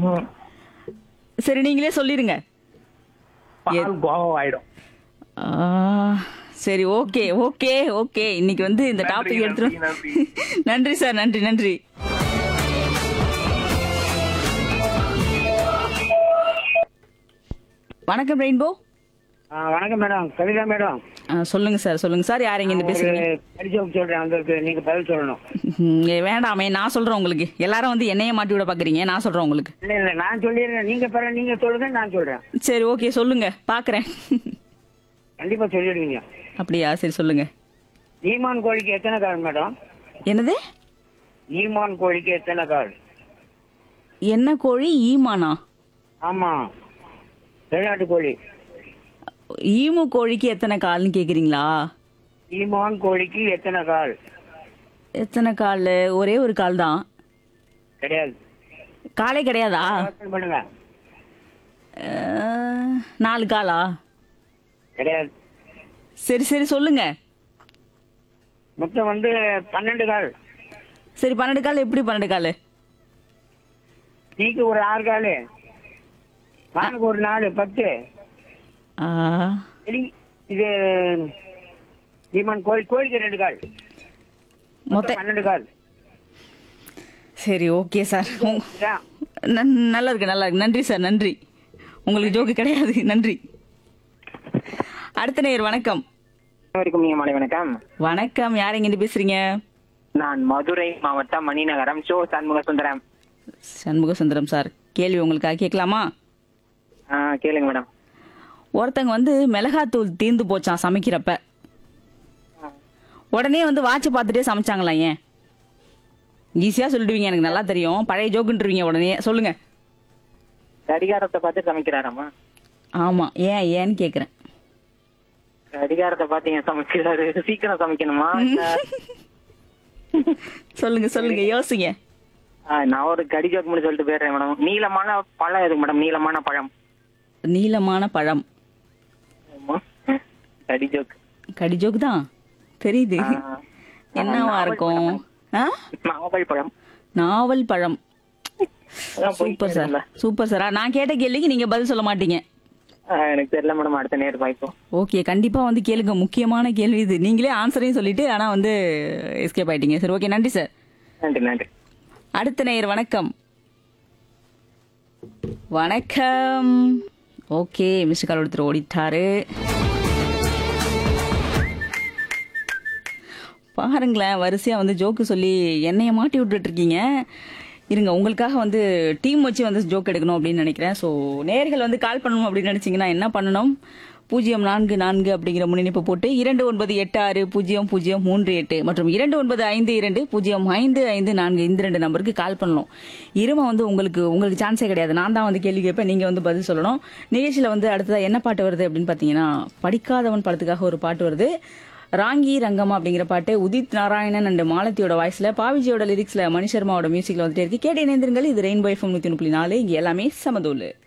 ம். சரி நீங்களே சொல்லிருங்க பால் கோவம் ஆயிடும் ஆ, சரி ஓகே ஓகே ஓகே இன்னைக்கு வந்து இந்த நன்றி, டாபிக் நன்றி, எடுத்துரும் நன்றி. நன்றி சார் நன்றி நன்றி வணக்கம் ரெயின்போ ஆ, வணக்கம் மேடம் கவிதா மேடம் ஆ, சொல்லுங்க சார் சொல்லுங்க சார் யார் இங்க ஒரு பேசுறீங்க படிச்சவங்க சொல்றேன் அந்த நீங்க பதில் சொல்லணும் ம், ஏ, வேண்டாமே நான் சொல்றேன் உங்களுக்கு எல்லாரும் வந்து என்னைய மாட்டி விட பாக்குறீங்க நான் சொல்றேன் உங்களுக்கு இல்ல இல்ல நான் சொல்லிடுறேன் நீங்க பிற நீங்க சொல்லுங்க நான் சொல்றேன் சரி ஓகே சொல்லுங்க பாக்குறேன் கண்டிப்பா சொல்லிடுவீங்க அப்படியா சரி சொல்லுங்க ஈமான் கோழிக்கு எத்தனை கால் மேடம் என்னது ஈமான் கோழிக்கு எத்தனை கால் என்ன கோழி ஈமானா ஆமா வெளிநாட்டு கோழி ஈமு கோழிக்கு எத்தனை கால்னு கேக்குறீங்களா ஈமான் கோழிக்கு எத்தனை கால் எத்தனை கால் ஒரே ஒரு கால் தான் கிடையாது காலே கிடையாதா யோசனை பண்ணுங்க அஹ், நாலு காலா கிடையாது சரி சரி சொல்லுங்க மொத்தம் வந்து பன்னெண்டு கால் சரி பன்னெண்டு கால் எப்படி பன்னெண்டு கால் நீக்கு ஒரு ஆறு கால் மானுக்கு ஒரு நாலு பத்து ஆ, சரி இது ஈமான் கோழி கோழிக்கு ரெண்டு கால் மொத்த மொத்தம் பன்னெண்டு கால் சரி ஓகே சார் உங்க- இதான். நன்- நல்லா இருக்கு நல்லா இருக்கு நன்றி சார் நன்றி உங்களுக்கு ஜோக்கு கிடையாது நன்றி அடுத்த நேர் வணக்கம் வரைக்கும் நீங்க மாலை வணக்கம் வணக்கம் யார் எங்கிருந்து பேசுறீங்க நான் மதுரை மாவட்டம் மணிநகரம் ஷோ சண்முக சுந்தரம் சண்முக சுந்தரம் சார் கேள்வி உங்களுக்காக கேட்கலாமா ஆ, கேளுங்க மேடம் ஒருத்தங்க வந்து மிளகாத்தூள் தீர்ந்து போச்சான் சமைக்கிறப்ப உடனே வந்து வாட்ச் பார்த்துட்டே சமைச்சாங்களாம் ஏன் ஈஸியா சொல்லிடுவீங்க எனக்கு நல்லா தெரியும் பழைய ஜோக்குன்றீங்க உடனே சொல்லுங்க கடிகாரத்தை பார்த்து சமைக்கிறாராமா ஆமா ஏன் ஏன்னு கேக்குறேன் கடிகாரத்தை பார்த்து ஏன் சமைக்கிறாரு சீக்கிரம் சமைக்கணுமா இல்ல, சொல்லுங்க சொல்லுங்க யோசிங்க ஆ, நான் ஒரு கடி ஜோக் மட்டும் சொல்லிட்டு போயிடுறேன் மேடம் நீளமான பழம் எதுக்கு மேடம் நீளமான பழம் நீளமான பழம் ஆமா. கடி ஜோக் கடி ஜோக்கு தான் தெரியுது ஆ. என்னவா நாவல் இருக்கும் ஆ? நாவல் பழம் நாவல் பழம் அதான் போய் சூப்பர் சார் கேளுங்களா. சூப்பர் சார் நான் கேட்ட கேள்விக்கு நீங்க பதில் சொல்ல மாட்டீங்க ஆ, எனக்கு தெரியல மேடம் அடுத்த நேரம் வாய்ப்போம் ஓகே கண்டிப்பா வந்து கேளுங்க முக்கியமான கேள்வி இது நீங்களே ஆன்சரையும் சொல்லிட்டு ஆனா வந்து எஸ்கேப் ஆயிட்டீங்க சரி ஓகே நன்றி சார் நன்றி நன்றி அடுத்த நேயர் வணக்கம் வணக்கம் ஓகே மிஸ்டர் கால் ஒருத்தர் ஓடிட்டாரு பாருங்களேன் வரிசையா வந்து ஜோக்கு சொல்லி என்னைய மாட்டி விட்டுட்டு இருக்கீங்க இருங்க உங்களுக்காக வந்து டீம் வச்சு வந்து ஜோக் எடுக்கணும் அப்படின்னு நினைக்கிறேன் ஸோ நேர்கள் வந்து கால் பண்ணணும் அப்படின்னு நினைச்சீங்கன்னா என்ன பண்ணணும் பூஜ்ஜியம் நான்கு நான்கு அப்படிங்கிற முன்னிணைப்பு போட்டு இரண்டு ஒன்பது எட்டு ஆறு பூஜ்ஜியம் பூஜ்ஜியம் மூன்று எட்டு மற்றும் இரண்டு ஒன்பது ஐந்து இரண்டு பூஜ்ஜியம் ஐந்து ஐந்து நான்கு இந்த ரெண்டு நம்பருக்கு கால் பண்ணணும் இரும வந்து உங்களுக்கு உங்களுக்கு சான்ஸே கிடையாது நான் தான் வந்து கேள்வி கேட்பேன் நீங்க வந்து பதில் சொல்லணும் நிகழ்ச்சியில வந்து அடுத்ததா என்ன பாட்டு வருது அப்படின்னு பாத்தீங்கன்னா படிக்காதவன் படத்துக்காக ஒரு பாட்டு வருது ராங்கி ரங்கம்மா அப்படிங்கிற பாட்டு உதித் நாராயணன் அண்ட் மாலத்தியோட வாய்ஸ்ல பாவிஜியோட லிரிக்ஸ்ல மணி சர்மாவோட மியூசிக்ல வந்துட்டே இருக்கு கேட்டு இணைந்திருங்கள் இது ரெயின்போ எஃப்எம் நூத்தி புள்ளி நாலு இங்க எல்லாமே சமதூலு